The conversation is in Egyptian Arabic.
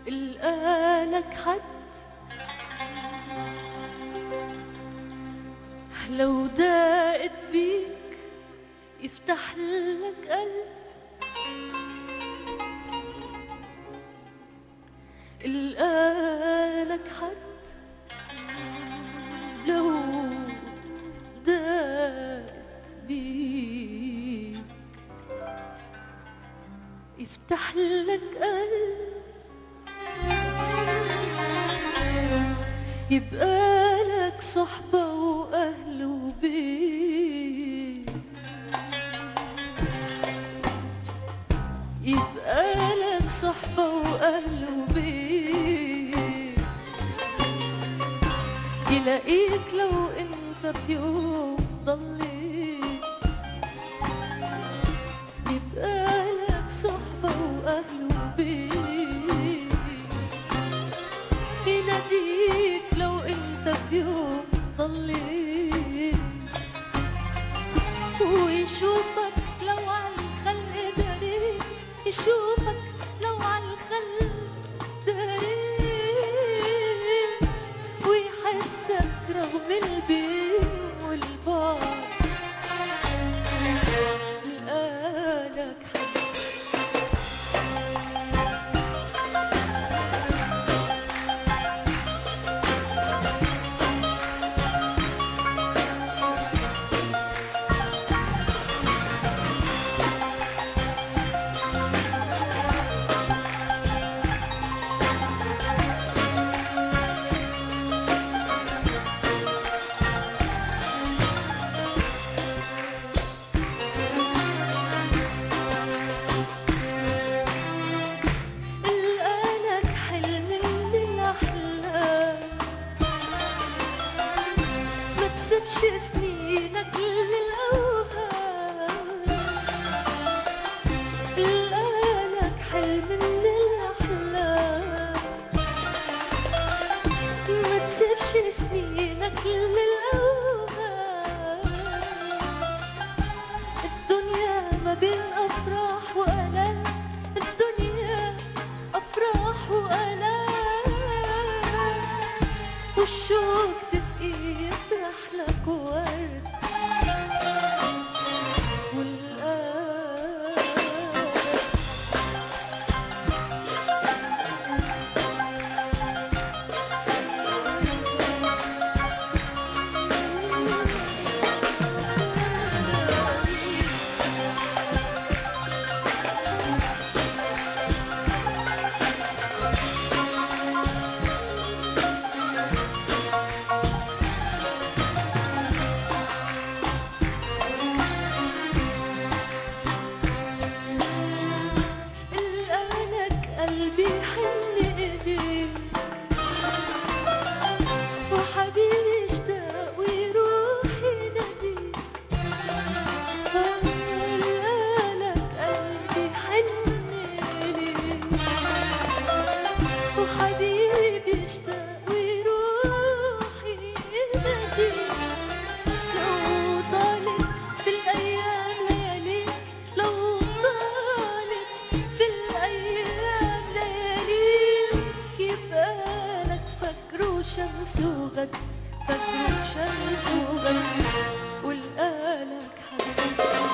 القالك حد لو دقت بيك يفتح لك قلب القالك حد لو دقت بيك يفتح لك قلب يبقى لك صحبة وأهل وبيت يبقى لك صحبة وأهل وبيت يلاقيك لو انت في يوم ضليت يبقى لك صحبة وأهل وبيت يناديك لو انت في يوم ضليت ويشوفك لو على الخلق داريت يشوفك لو على الخلق داريت ويحسك رغم البين والبعد لقالك حد القالك حلم من الأحلام ما تسيبش سنينك للأوهام القالك حلم من الأحلام ما تسيبش سنينك للأوهام الدنيا ما بين أفراح وآلام الدنيا أفراح وآلام والشوق تسقيه يطرح لك ورد والقلب الآنك قلبي حن إليك وحبيبي اشتاق ويروح يناديك الآنك قلبي حن إليك وحبيبي اشتاق ويروح يناديك لو طالت في الأيام لياليك لو طالت في الأيام لياليك يبقى لك فجر وشمس وغد فجر وشمس وغد والقالك حد